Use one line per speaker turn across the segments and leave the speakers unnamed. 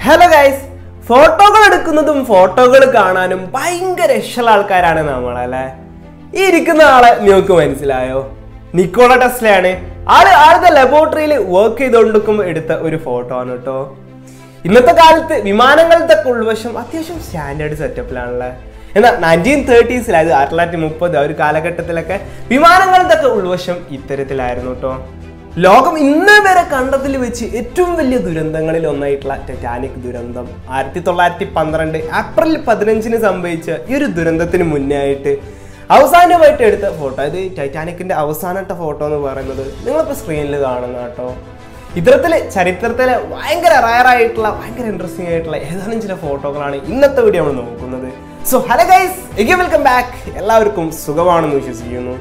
Hello guys ഫോട്ടോകൾ എടുക്കുന്നതും ഫോട്ടോകൾ കാണാനും ഭയങ്കര ഇഷ്ടമുള്ള ആൾക്കാരാണ് നമ്മളല്ലേ ഈ ഇരിക്കുന്ന ആളെ നിങ്ങൾക്ക് മനസ്സിലായോ നിക്കോള ടെസ്ലയാണ് ആള് ആളുടെ ലബോറട്ടറിയിൽ വർക്ക് ചെയ്തുകൊണ്ടിരിക്കുമ്പോൾ എടുത്ത ഒരു ഫോട്ടോ ആണ് കേട്ടോ ഇന്നത്തെ കാലത്ത് വിമാനങ്ങളുടെ ഒക്കെ ഉൾവശം അത്യാവശ്യം സ്റ്റാൻഡേർഡ് സെറ്റപ്പിലാണല്ലേ എന്നാൽ നയൻറ്റീൻ തേർട്ടീസിൽ അതായത് ആയിരത്തി തൊള്ളായിരത്തി മുപ്പത് ആ ഒരു കാലഘട്ടത്തിലൊക്കെ വിമാനങ്ങളുടെ ഒക്കെ ഉൾവശം ഇത്തരത്തിലായിരുന്നു കേട്ടോ ലോകം ഇന്നേ വരെ കണ്ടതിൽ വെച്ച് ഏറ്റവും വലിയ ദുരന്തങ്ങളിൽ ഒന്നായിട്ടുള്ള ടെറ്റാനിക് ദുരന്തം ആയിരത്തി തൊള്ളായിരത്തി പന്ത്രണ്ട് ഏപ്രിൽ പതിനഞ്ചിന് സംഭവിച്ച ഈ ഒരു ദുരന്തത്തിന് മുന്നേ ആയിട്ട് അവസാനമായിട്ട് എടുത്ത ഫോട്ടോ അതായത് ടൈറ്റാനിക്കിന്റെ അവസാനത്തെ ഫോട്ടോ എന്ന് പറയുന്നത് നിങ്ങളിപ്പോൾ സ്ക്രീനിൽ കാണുന്ന കേട്ടോ ഇത്തരത്തില് ചരിത്രത്തിലെ ഭയങ്കര റയർ ആയിട്ടുള്ള ഭയങ്കര ഇൻട്രസ്റ്റിംഗ് ആയിട്ടുള്ള ഏതാനും ചില ഫോട്ടോകളാണ് ഇന്നത്തെ വീഡിയോ നമ്മൾ നോക്കുന്നത് so hello guys again welcome back എല്ലാവർക്കും സുഖമാണെന്ന് വിശ്വസിക്കുന്നു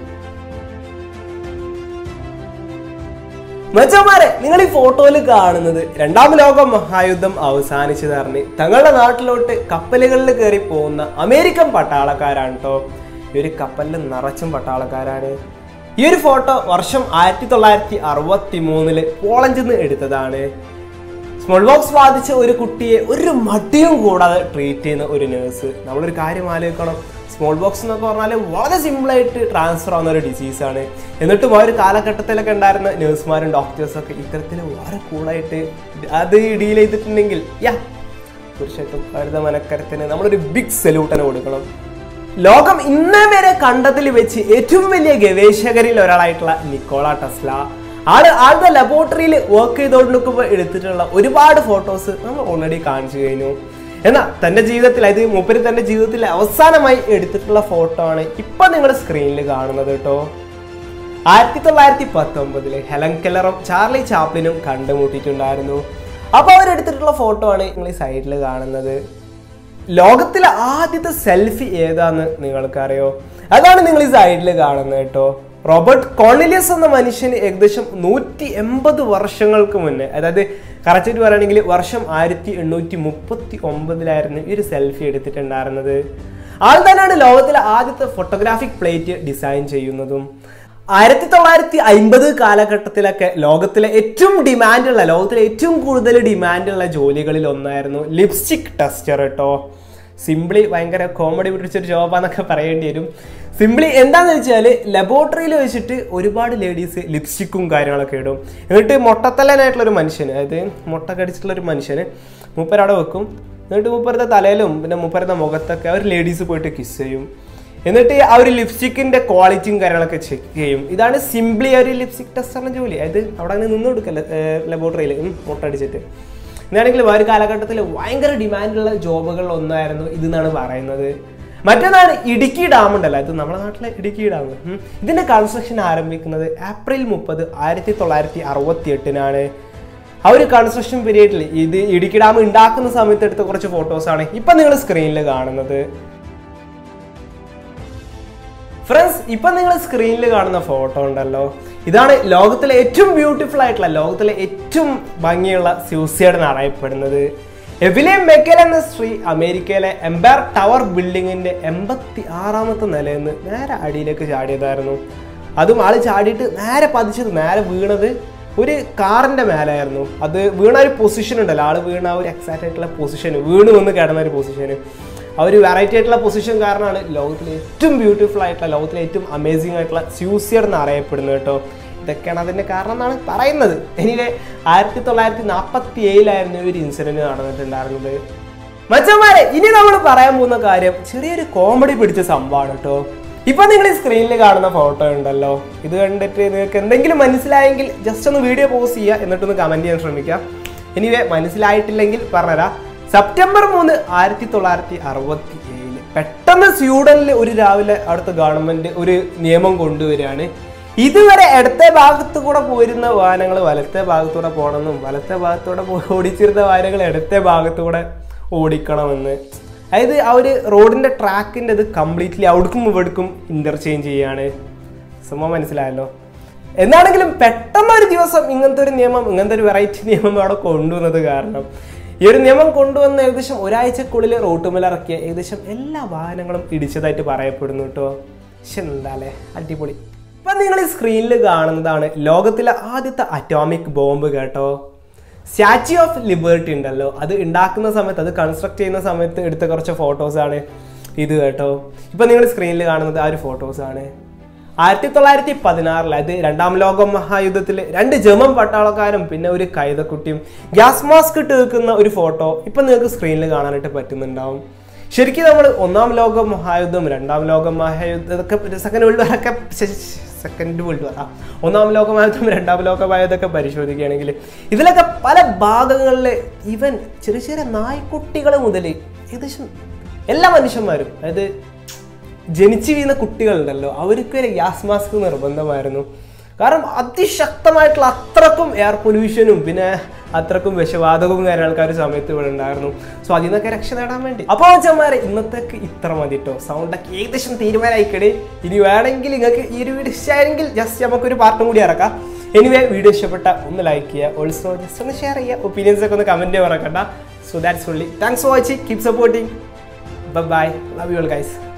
മച്ചന്മാരെ നിങ്ങൾ ഈ ഫോട്ടോയിൽ കാണുന്നത് രണ്ടാം ലോക മഹായുദ്ധം അവസാനിച്ചതറിഞ്ഞ് തങ്ങളുടെ നാട്ടിലോട്ട് കപ്പലുകളിൽ കയറി പോകുന്ന അമേരിക്കൻ പട്ടാളക്കാരാണ് കേട്ടോ ഈ ഒരു കപ്പലിൽ നിറച്ചും പട്ടാളക്കാരാണ് ഈ ഒരു ഫോട്ടോ വർഷം ആയിരത്തി തൊള്ളായിരത്തി അറുപത്തി മൂന്നില് പോളണ്ടിൽ നിന്ന് എടുത്തതാണ് സ്മോൾ ബോക്സ് ബാധിച്ച ഒരു കുട്ടിയെ ഒരു മടിയും കൂടാതെ ട്രീറ്റ് ചെയ്യുന്ന ഒരു നേഴ്സ് നമ്മളൊരു കാര്യം ആലോചിക്കണം സ്മോൾ ബോക്സ് എന്നൊക്കെ പറഞ്ഞാൽ വളരെ സിമ്പിളായിട്ട് ട്രാൻസ്ഫർ ആവുന്ന ഒരു ഡിസീസാണ് എന്നിട്ടും ആ ഒരു കാലഘട്ടത്തിലൊക്കെ ഉണ്ടായിരുന്ന നേഴ്സുമാരും ഡോക്ടേഴ്സൊക്കെ ഇത്തരത്തിൽ വളരെ കൂളായിട്ട് അത് ഡീൽ ചെയ്തിട്ടുണ്ടെങ്കിൽ യാ തീർച്ചയായിട്ടും അവരുടെ മനക്കരത്തിന് നമ്മളൊരു ബിഗ് സല്യൂട്ടന് കൊടുക്കണം ലോകം ഇന്നേ വരെ കണ്ടതിൽ വെച്ച് ഏറ്റവും വലിയ ഗവേഷകരിൽ ഒരാളായിട്ടുള്ള നിക്കോള ടെസ്ല ആള് ആളുടെ ലബോറട്ടറിയിൽ വർക്ക് ചെയ്തുകൊണ്ടിരിക്കുമ്പോൾ എടുത്തിട്ടുള്ള ഒരുപാട് ഫോട്ടോസ് നമ്മൾ ഓൾറെഡി കാണിച്ചു കഴിഞ്ഞു എന്നാൽ തന്റെ ജീവിതത്തിൽ അതായത് മൂപ്പര് തന്റെ ജീവിതത്തിൽ അവസാനമായി എടുത്തിട്ടുള്ള ഫോട്ടോ ആണ് ഇപ്പൊ നിങ്ങൾ സ്ക്രീനിൽ കാണുന്നത് കേട്ടോ ആയിരത്തി തൊള്ളായിരത്തി പത്തൊമ്പതില് ഹെലൻ കെല്ലറും ചാർലി ചാപ്ലിനും കണ്ടുമുട്ടിയിട്ടുണ്ടായിരുന്നു അപ്പൊ അവരെടുത്തിട്ടുള്ള ഫോട്ടോ ആണ് നിങ്ങൾ ഈ സൈഡിൽ കാണുന്നത് ലോകത്തിലെ ആദ്യത്തെ സെൽഫി ഏതാന്ന് നിങ്ങൾക്കറിയോ അതാണ് നിങ്ങൾ ഈ സൈഡിൽ കാണുന്നത് കേട്ടോ റോബർട്ട് കോണിലിയസ് എന്ന മനുഷ്യന് ഏകദേശം നൂറ്റി എൺപത് വർഷങ്ങൾക്ക് മുന്നേ അതായത് കറക്റ്റായിട്ട് പറയുകയാണെങ്കിൽ വർഷം ആയിരത്തി എണ്ണൂറ്റി മുപ്പത്തി ഒമ്പതിലായിരുന്നു ഈ ഒരു സെൽഫി എടുത്തിട്ടുണ്ടായിരുന്നത് ആൾ തന്നെയാണ് ലോകത്തിലെ ആദ്യത്തെ ഫോട്ടോഗ്രാഫിക് പ്ലേറ്റ് ഡിസൈൻ ചെയ്യുന്നതും ആയിരത്തി തൊള്ളായിരത്തി അമ്പത് കാലഘട്ടത്തിലൊക്കെ ലോകത്തിലെ ഏറ്റവും ഡിമാൻഡുള്ള ലോകത്തിലെ ഏറ്റവും കൂടുതൽ ഡിമാൻഡുള്ള ജോലികളിൽ ഒന്നായിരുന്നു ലിപ്സ്റ്റിക് ടെസ്റ്റർ കേട്ടോ സിംപ്ലി ഭയങ്കര കോമഡി പിടിച്ചൊരു ജോബാന്നൊക്കെ പറയേണ്ടി വരും സിംപ്ലി എന്താന്ന് വെച്ചാൽ ലബോറട്ടറിയിൽ വെച്ചിട്ട് ഒരുപാട് ലേഡീസ് ലിപ്സ്റ്റിക്കും കാര്യങ്ങളൊക്കെ ഇടും എന്നിട്ട് മൊട്ടത്തലനായിട്ടുള്ള ഒരു മനുഷ്യന് അതായത് മുട്ട കടിച്ചിട്ടുള്ള ഒരു മനുഷ്യന് മൂപ്പരവിടെ വെക്കും എന്നിട്ട് മൂപ്പരത്തെ തലയിലും പിന്നെ മൂപ്പരത്തെ മുഖത്തൊക്കെ അവർ ലേഡീസ് പോയിട്ട് കിസ് ചെയ്യും എന്നിട്ട് ആ ഒരു ലിപ്സ്റ്റിക്കിന്റെ ക്വാളിറ്റിയും കാര്യങ്ങളൊക്കെ ചെക്ക് ചെയ്യും ഇതാണ് സിംപ്ലി ഒരു ലിപ്സ്റ്റിക് ടെസ്റ്ററിന്റെ ജോലി അതായത് അവിടെ അങ്ങനെ നിന്ന് കൊടുക്കല്ല ലബോറട്ടറിയിൽ മുട്ടടിച്ചിട്ട് ഇതാണെങ്കിൽ ഒരു കാലഘട്ടത്തിൽ ഭയങ്കര ഡിമാൻഡുള്ള ജോബുകളിൽ ഒന്നായിരുന്നു ഇതെന്നാണ് പറയുന്നത് മറ്റൊന്നാണ് ഇടുക്കി ഡാം ഉണ്ടല്ലോ ഇത് നമ്മുടെ നാട്ടിലെ ഇടുക്കി ഡാം ഉം. ഇതിന്റെ കൺസ്ട്രക്ഷൻ ആരംഭിക്കുന്നത് ഏപ്രിൽ മുപ്പത് ആയിരത്തി തൊള്ളായിരത്തി അറുപത്തി എട്ടിനാണ് ആ ഒരു കൺസ്ട്രക്ഷൻ പീരീഡിൽ ഇത് ഇടുക്കി ഡാം ഉണ്ടാക്കുന്ന സമയത്ത് എടുത്ത കുറച്ച് ഫോട്ടോസാണ് ഇപ്പൊ നിങ്ങൾ സ്ക്രീനിൽ കാണുന്നത് ഫ്രണ്ട്സ് ഇപ്പൊ നിങ്ങൾ സ്ക്രീനിൽ കാണുന്ന ഫോട്ടോ ഉണ്ടല്ലോ ഇതാണ് ലോകത്തിലെ ഏറ്റവും ബ്യൂട്ടിഫുൾ ആയിട്ടുള്ള ലോകത്തിലെ ഏറ്റവും ഭംഗിയുള്ള സ്യൂസൈഡ് എന്ന് അറിയപ്പെടുന്നത് എവിലിയം മെക്കൽ എന്ന സ്ത്രീ അമേരിക്കയിലെ എംപയർ ടവർ ബിൽഡിങ്ങിന്റെ എൺപത്തി ആറാമത്തെ നിലയിൽ നിന്ന് നേരെ അടിയിലേക്ക് ചാടിയതായിരുന്നു അതും ആള് ചാടിയിട്ട് നേരെ പതിച്ചത് നേരെ വീണത് ഒരു കാറിന്റെ മേലായിരുന്നു അത് വീണ ഒരു പൊസിഷൻ ഉണ്ടല്ലോ ആള് വീണ ആ ഒരു എക്സാക്റ്റ് ആയിട്ടുള്ള പൊസിഷൻ വീണ് വന്ന് കിടന്ന ഒരു പൊസിഷന് ആ ഒരു വെറൈറ്റി ആയിട്ടുള്ള പൊസിഷൻ കാരണമാണ് ലോകത്തിലെ ഏറ്റവും ബ്യൂട്ടിഫുൾ ആയിട്ടുള്ള ലോകത്തിലെ ഏറ്റവും അമേസിംഗ് ആയിട്ടുള്ള സ്യൂസിയർ എന്ന് അറിയപ്പെടുന്നത് കേട്ടോ ഇതൊക്കെയാണ് അതിന്റെ കാരണം എന്നാണ് പറയുന്നത് എനിവേ ആയിരത്തി തൊള്ളായിരത്തി നാൽപ്പത്തി ഏഴിലായിരുന്നു ഈ ഒരു ഇൻസിഡന്റ് നടന്നിട്ടുണ്ടായിരുന്നത് മച്ചന്മാരെ ഇനി നമ്മൾ പറയാൻ പോകുന്ന കാര്യം ചെറിയൊരു കോമഡി പിടിച്ച സംഭവമാണ് കേട്ടോ ഇപ്പൊ നിങ്ങൾ ഈ സ്ക്രീനിൽ കാണുന്ന ഫോട്ടോ ഉണ്ടല്ലോ ഇത് കണ്ടിട്ട് നിങ്ങൾക്ക് എന്തെങ്കിലും മനസ്സിലായെങ്കിൽ ജസ്റ്റ് ഒന്ന് വീഡിയോ പോസ്റ്റ് ചെയ്യുക എന്നിട്ടൊന്ന് കമന്റ് ചെയ്യാൻ ശ്രമിക്കുക എനിവേ മനസ്സിലായിട്ടില്ലെങ്കിൽ പറഞ്ഞുതരാം സെപ്റ്റംബർ മൂന്ന് ആയിരത്തി തൊള്ളായിരത്തി അറുപത്തി ഏഴില് പെട്ടെന്ന് സ്വീഡനിൽ ഒരു രാവിലെ അവിടുത്തെ ഗവൺമെന്റ് ഒരു നിയമം കൊണ്ടുവരികയാണ് ഇതുവരെ ഇടത്തെ ഭാഗത്ത് കൂടെ പോയിരുന്ന വാഹനങ്ങൾ വലത്തെ ഭാഗത്തൂടെ പോകണമെന്നും വലത്തെ ഭാഗത്തൂടെ പോയി ഓടിച്ചിരുന്ന വാഹനങ്ങൾ ഇടത്തെ ഭാഗത്തൂടെ ഓടിക്കണമെന്ന് അതായത് ആ ഒരു റോഡിന്റെ ട്രാക്കിന്റെ ഇത് കംപ്ലീറ്റ്ലി അവിടേക്കും ഇവിടേക്കും ഇന്റർചേഞ്ച് ചെയ്യാണ് സംഭവം മനസ്സിലായല്ലോ എന്നാണെങ്കിലും പെട്ടെന്ന് ഒരു ദിവസം ഇങ്ങനത്തെ ഒരു നിയമം ഇങ്ങനത്തെ ഒരു വെറൈറ്റി നിയമം അവിടെ കൊണ്ടുവന്നത് കാരണം ഈ ഒരു നിയമം കൊണ്ടുവന്ന ഏകദേശം ഒരാഴ്ചക്കുള്ളിൽ റോട്ടുമേൽ ഇറക്കിയ ഏകദേശം എല്ലാ വാഹനങ്ങളും ഇടിച്ചതായിട്ട് പറയപ്പെടുന്നു കേട്ടോ പക്ഷെ എന്താല്ലേ അടിപൊളി ഇപ്പൊ നിങ്ങൾ ഈ സ്ക്രീനിൽ കാണുന്നതാണ് ലോകത്തിലെ ആദ്യത്തെ അറ്റോമിക് ബോംബ് കേട്ടോ സ്റ്റാച്യു ഓഫ് ലിബർട്ടി ഉണ്ടല്ലോ അത് ഉണ്ടാക്കുന്ന സമയത്ത് അത് കൺസ്ട്രക്ട് ചെയ്യുന്ന സമയത്ത് എടുത്ത കുറച്ച് ഫോട്ടോസാണ് ഇത് കേട്ടോ ഇപ്പം നിങ്ങൾ സ്ക്രീനിൽ കാണുന്നത് ആ ഒരു ഫോട്ടോസാണ് ആയിരത്തി തൊള്ളായിരത്തി പതിനാറിൽ അത് രണ്ടാം ലോക മഹായുദ്ധത്തിൽ രണ്ട് ജർമ്മൻ പട്ടാളക്കാരും പിന്നെ ഒരു കൈതക്കുട്ടിയും ഗ്യാസ് മാസ്ക് ഇട്ട് നിൽക്കുന്ന ഒരു ഫോട്ടോ ഇപ്പം നിങ്ങൾക്ക് സ്ക്രീനിൽ കാണാനായിട്ട് പറ്റുന്നുണ്ടാവും ശരിക്കും നമ്മൾ ഒന്നാം ലോക മഹായുദ്ധം രണ്ടാം ലോക മഹായുദ്ധം ഇതൊക്കെ സെക്കൻഡ് വേൾഡ് വാറൊക്കെ സെക്കൻഡ് വേൾഡ് വാർ ഒന്നാം ലോക മഹായുദ്ധം രണ്ടാം ലോക മഹായുദ്ധമൊക്കെ പരിശോധിക്കുകയാണെങ്കിൽ ഇതിലൊക്കെ പല ഭാഗങ്ങളിൽ ഇവൻ ചെറിയ ചെറിയ നായ്ക്കുട്ടികൾ മുതൽ ഏകദേശം എല്ലാ മനുഷ്യന്മാരും അതായത് ജനിച്ചു വീഴുന്ന കുട്ടികളുണ്ടല്ലോ അവർക്ക് വരെ ഗ്യാസ് മാസ്ക് നിർബന്ധമായിരുന്നു കാരണം അതിശക്തമായിട്ടുള്ള അത്രക്കും എയർ പൊല്യൂഷനും പിന്നെ അത്രക്കും വിഷവാതകവും കാര്യങ്ങളൊക്കെ ആ ഒരു സമയത്ത് ഇവിടെ ഉണ്ടായിരുന്നു സോ അതിൽ നിന്നൊക്കെ രക്ഷ നേടാൻ വേണ്ടി അപ്പോൾ അച്ഛന്മാരെ ഇന്നത്തേക്ക് ഇത്ര മതി കേട്ടോ സൗണ്ടൊക്കെ ഏകദേശം തീരുമാനമായിക്കണേ ഇനി വേണമെങ്കിൽ നിങ്ങൾക്ക് ഈ ഒരു വീഡിയോ ഇഷ്ടമായെങ്കിൽ ജസ്റ്റ് നമുക്കൊരു പാർട്ടും കൂടി ഇറക്കാം എനിവേ വീഡിയോ ഇഷ്ടപ്പെട്ട ഒന്ന് ലൈക്ക് ചെയ്യുക ഓൾസോ ജസ്റ്റ് ഒന്ന് ഷെയർ ചെയ്യുക ഒപ്പീനിയൻസ് ഒക്കെ ഒന്ന് കമൻറ്റ് മറക്കണ്ട so that's only thanks for watching keep supporting bye love you all guys